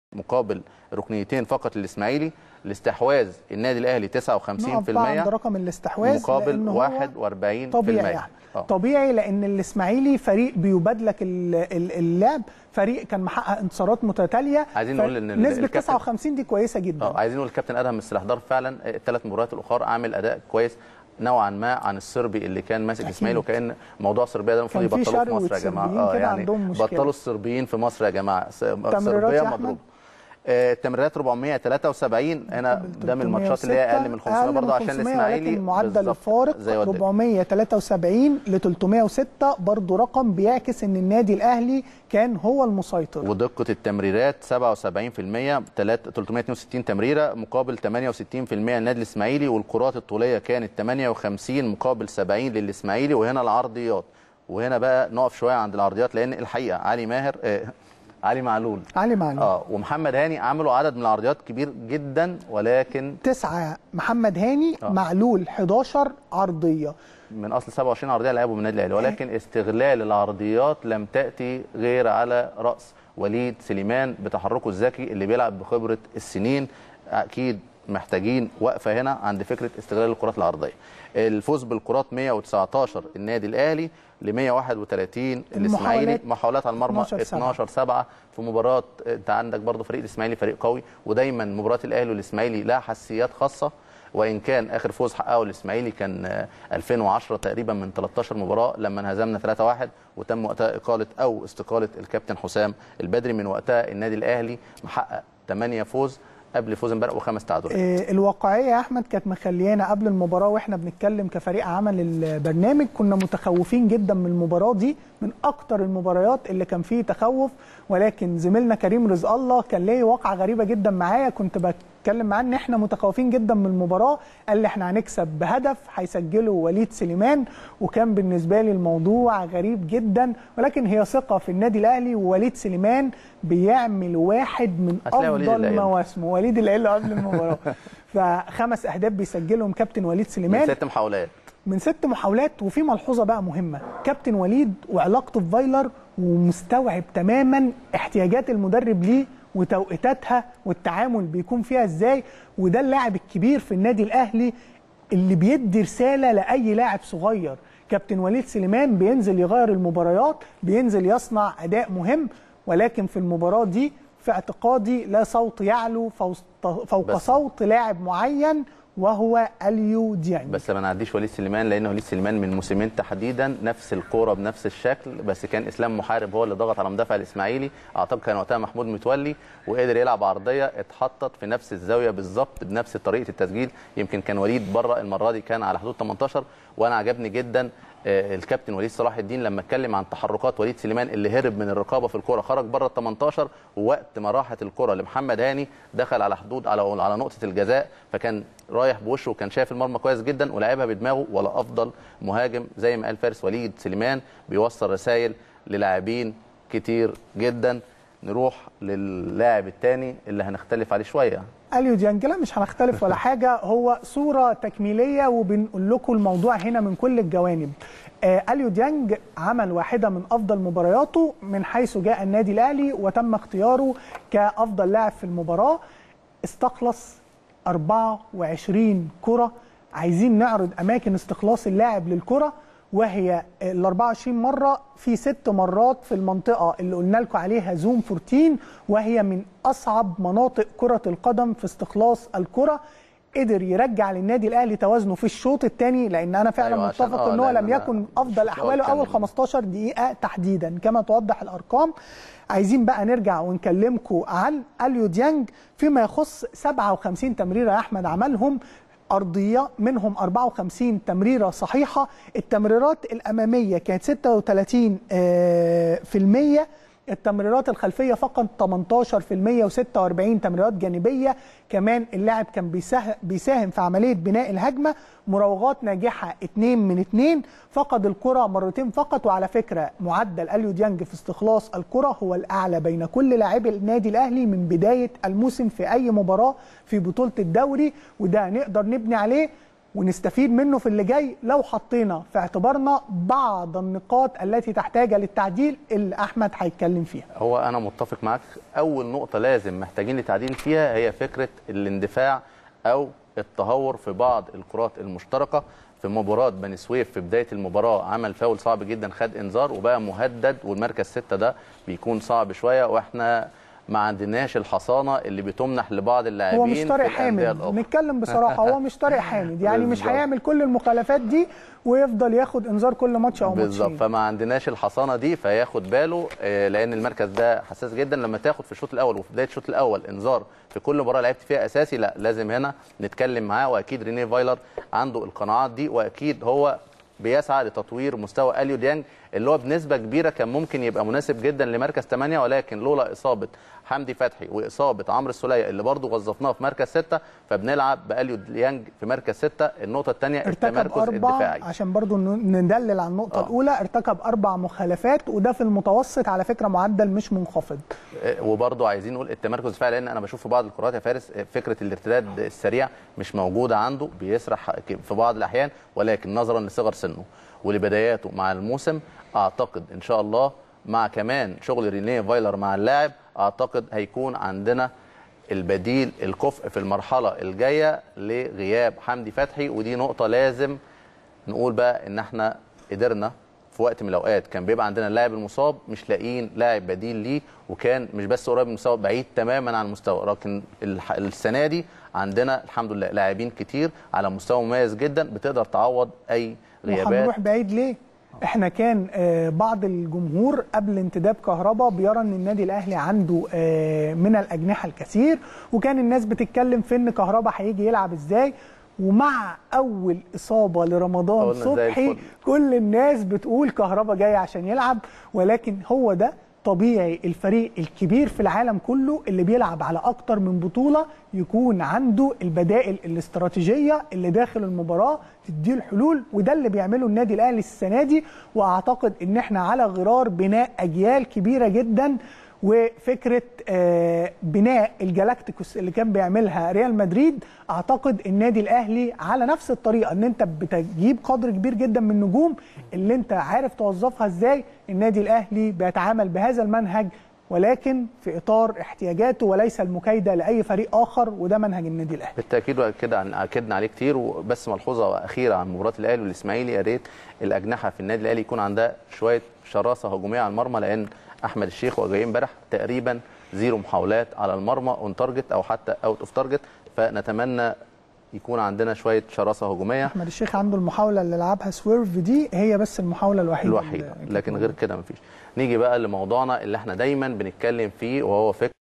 مقابل ركنيتين فقط للاسماعيلي الاستحواذ النادي الاهلي 59% عند رقم الاستحواذ مقابل لأن هو 41% طبيعي يعني. آه. طبيعي لان الاسماعيلي فريق بيبادلك ال- ال- اللعب فريق كان محقق انتصارات متتاليه عايزين ف- نقول إن ال- نسبه الكابتن- 59 دي كويسه جدا اه عايزين نقول الكابتن ادهم السلاحدار فعلا الثلاث مباريات الاخرى عامل اداء كويس نوعا ما عن الصربي اللي كان ماسك أكيد. الاسماعيلي وكان موضوع صربيا ده المفروض كان في يبطلوه في شرق مصر يا جماعه والصربيين كده عندهم مشكلة. بطلوا الصربيين في مصر يا جماعه س- تمريرات صربيه يا أحمد؟ مضروبه آه، التمريرات 473 هنا ده من الماتشات اللي هي اقل من 500 أقل برضه عشان 500 الاسماعيلي ولكن معدل بالظبط الفارق زي وداد. 473 ل 306 برضه رقم بيعكس ان النادي الاهلي كان هو المسيطر ودقة التمريرات 77% تلات- 362 تمريرة مقابل 68% النادي الإسماعيلي والكرات الطولية كانت 58 مقابل 70 للإسماعيلي وهنا العرضيات وهنا بقى نقف شوية عند العرضيات لأن الحقيقة علي ماهر آه علي معلول علي معلول اه ومحمد هاني عملوا عدد من العرضيات كبير جدا ولكن تسعة محمد هاني آه. معلول 11 عرضيه من اصل 27 عرضيه لعبوا من النادي الاهلي ولكن استغلال العرضيات لم تاتي غير على راس وليد سليمان بتحركه الذكي اللي بيلعب بخبره السنين اكيد محتاجين وقفه هنا عند فكره استغلال الكرات العرضيه الفوز بالكرات 119 النادي الاهلي ل 131 الاسماعيلي المحاولات محاولات على المرمى 12 سبعة. 12 7 في مباراه انت عندك برضه فريق الاسماعيلي فريق قوي ودايما مباراه الاهلي والاسماعيلي لها حساسيات خاصه وان كان اخر فوز حققه الاسماعيلي كان آه، 2010 تقريبا من 13 مباراه لما انهزمنا 3-1 وتم وقتها اقاله او استقاله الكابتن حسام البدري من وقتها النادي الاهلي محقق 8 فوز قبل فوز امبارح وخمس تعادلات آه، الواقعيه يا احمد كانت مخليانا قبل المباراه واحنا بنتكلم كفريق عمل البرنامج كنا متخوفين جدا من المباراه دي من اكتر المباريات اللي كان فيه تخوف ولكن زميلنا كريم رزق الله كان ليه واقعه غريبه جدا معايا كنت بتكلم معاه ان احنا متخوفين جدا من المباراه قال لي احنا هنكسب بهدف هيسجله وليد سليمان وكان بالنسبه لي الموضوع غريب جدا ولكن هي ثقه في النادي الاهلي ووليد سليمان بيعمل واحد من هتلاقي وليد افضل العيال. مواسمه وليد العيله قبل المباراه فخمس اهداف بيسجلهم كابتن وليد من سليمان ست محاولات من ست محاولات وفي ملحوظه بقى مهمه كابتن وليد وعلاقته بفايلر ومستوعب تماما احتياجات المدرب ليه وتوقيتاتها والتعامل بيكون فيها ازاي وده اللاعب الكبير في النادي الاهلي اللي بيدي رساله لاي لاعب صغير كابتن وليد سليمان بينزل يغير المباريات بينزل يصنع اداء مهم ولكن في المباراه دي في اعتقادي لا صوت يعلو فوق- فوق بس- صوت لاعب معين وهو اليو ديانج بس ما نعديش وليد سليمان لان وليد سليمان من موسمين تحديدا نفس الكوره بنفس الشكل بس كان اسلام محارب هو اللي ضغط على مدافع الاسماعيلي اعتقد كان وقتها محمود متولي وقدر يلعب عرضيه اتحطت في نفس الزاويه بالظبط بنفس طريقه التسجيل يمكن كان وليد بره المره دي كان على حدود 18 وانا عجبني جدا آه، الكابتن وليد صلاح الدين لما اتكلم عن تحركات وليد سليمان اللي هرب من الرقابه في الكوره خرج بره ال 18 ووقت ما راحت الكوره لمحمد هاني دخل على حدود على على نقطه الجزاء فكان رايح بوشه وكان شايف المرمى كويس جدا ولعبها بدماغه ولا افضل مهاجم زي ما قال فارس وليد سليمان بيوصل رسائل للاعبين كتير جدا نروح للاعب الثاني اللي هنختلف عليه شويه اليو ديانج لا مش هنختلف ولا حاجه هو صوره تكميليه وبنقول لكم الموضوع هنا من كل الجوانب آه اليو ديانج عمل واحده من افضل مبارياته من حيث جاء النادي الاهلي وتم اختياره كافضل لاعب في المباراه استخلص 24 كره عايزين نعرض اماكن استخلاص اللاعب للكره وهي ال 24 مره في ست مرات في المنطقه اللي قلنا لكم عليها زوم 14 وهي من اصعب مناطق كره القدم في استخلاص الكره قدر يرجع للنادي الاهلي توازنه في الشوط الثاني لان انا فعلا أيوة، عشان- متفق آه، ان هو لأن لم أنا يكن افضل الشوط احواله كان- اول 15 دقيقه تحديدا كما توضح الارقام عايزين بقى نرجع ونكلمكم عن اليو ديانج فيما يخص 57 تمريره يا احمد عملهم ارضيه منهم 54 تمريره صحيحه التمريرات الاماميه كانت 36 آه، في المية التمريرات الخلفيه فقط 18% و46 تمريرات جانبيه كمان اللاعب كان بيساه- بيساهم في عمليه بناء الهجمه مراوغات ناجحه 2 من 2 فقد الكره مرتين فقط وعلى فكره معدل اليو ديانج في استخلاص الكره هو الاعلى بين كل لاعبي النادي الاهلي من بدايه الموسم في اي مباراه في بطوله الدوري وده نقدر نبني عليه ونستفيد منه في اللي جاي لو حطينا في اعتبارنا بعض النقاط التي تحتاج للتعديل اللي احمد هيتكلم فيها هو انا متفق معاك اول نقطه لازم محتاجين لتعديل فيها هي فكره الاندفاع او التهور في بعض الكرات المشتركه في مباراه بني سويف في بدايه المباراه عمل فاول صعب جدا خد انذار وبقى مهدد والمركز ستة ده بيكون صعب شويه واحنا ما عندناش الحصانه اللي بتمنح لبعض اللاعبين هو مش طارق في الأندية حامد الأخرى. نتكلم بصراحه هو مش طارق حامد يعني مش بالظبط. هيعمل كل المخالفات دي ويفضل ياخد انذار كل ماتش او بالظبط ماتشين فما عندناش الحصانه دي فياخد باله آه، لان المركز ده حساس جدا لما تاخد في الشوط الاول وفي بدايه الشوط الاول انذار في كل مباراه لعبت فيها اساسي لا لازم هنا نتكلم معاه واكيد رينيه فايلر عنده القناعات دي واكيد هو بيسعى لتطوير مستوى اليو ديانج اللي هو بنسبه كبيره كان ممكن يبقى مناسب جدا لمركز 8 ولكن لولا اصابه حمدي فتحي واصابه عمرو السوليه اللي برضه وظفناه في مركز 6 فبنلعب باليو ديانج في مركز 6 النقطه الثانيه ارتكب التمركز اربع الدفاعي عشان برضو ن- ندلل على النقطه آه. الاولى ارتكب اربع مخالفات وده في المتوسط على فكره معدل مش منخفض وبرضه عايزين نقول التمركز الدفاعي لان انا بشوف في بعض الكرات يا فارس فكره الارتداد السريع مش موجوده عنده بيسرح في بعض الاحيان ولكن نظرا لصغر سنه ولبداياته مع الموسم اعتقد ان شاء الله مع كمان شغل رينيه فايلر مع اللاعب اعتقد هيكون عندنا البديل الكفء في المرحله الجايه لغياب حمدي فتحي ودي نقطه لازم نقول بقى ان احنا قدرنا في وقت من الاوقات كان بيبقى عندنا اللاعب المصاب مش لاقيين لاعب بديل ليه وكان مش بس قريب من المستوى بعيد تماما عن المستوى لكن الح- السنه دي عندنا الحمد لله لاعبين كتير على مستوى مميز جدا بتقدر تعوض اي غيابات وهنروح بعيد ليه؟ احنا كان آه، بعض الجمهور قبل انتداب كهربا بيرى ان النادي الاهلي عنده آه، من الاجنحه الكثير وكان الناس بتتكلم في ان كهربا هيجي يلعب ازاي ومع اول اصابه لرمضان قلنا زي صبحي الفل. كل الناس بتقول كهربا جاي عشان يلعب ولكن هو ده طبيعي الفريق الكبير في العالم كله اللي بيلعب على اكتر من بطوله يكون عنده البدائل الاستراتيجيه اللي داخل المباراه تديه الحلول وده اللي بيعمله النادي الاهلي السنه دي واعتقد ان احنا على غرار بناء اجيال كبيره جدا وفكره آه، بناء الجالاكتيكوس اللي كان بيعملها ريال مدريد اعتقد النادي الاهلي على نفس الطريقه ان انت بتجيب قدر كبير جدا من النجوم اللي انت عارف توظفها ازاي النادي الاهلي بيتعامل بهذا المنهج ولكن في اطار احتياجاته وليس المكايده لاي فريق اخر وده منهج النادي الاهلي بالتاكيد واكد عن اكدنا عليه كتير وبس ملحوظه اخيره عن مباراه الاهلي والاسماعيلي يا ريت الاجنحه في النادي الاهلي يكون عندها شويه شراسه هجوميه على المرمى لان احمد الشيخ وجاي امبارح تقريبا زيرو محاولات على المرمى اون تارجت او حتى اوت اوف تارجت فنتمنى يكون عندنا شويه شراسه هجوميه احمد الشيخ عنده المحاوله اللي لعبها سويرف دي هي بس المحاوله الوحيده الوحيده اللي كانت لكن موجودة. غير كده مفيش نيجي بقى لموضوعنا اللي احنا دايما بنتكلم فيه وهو فكره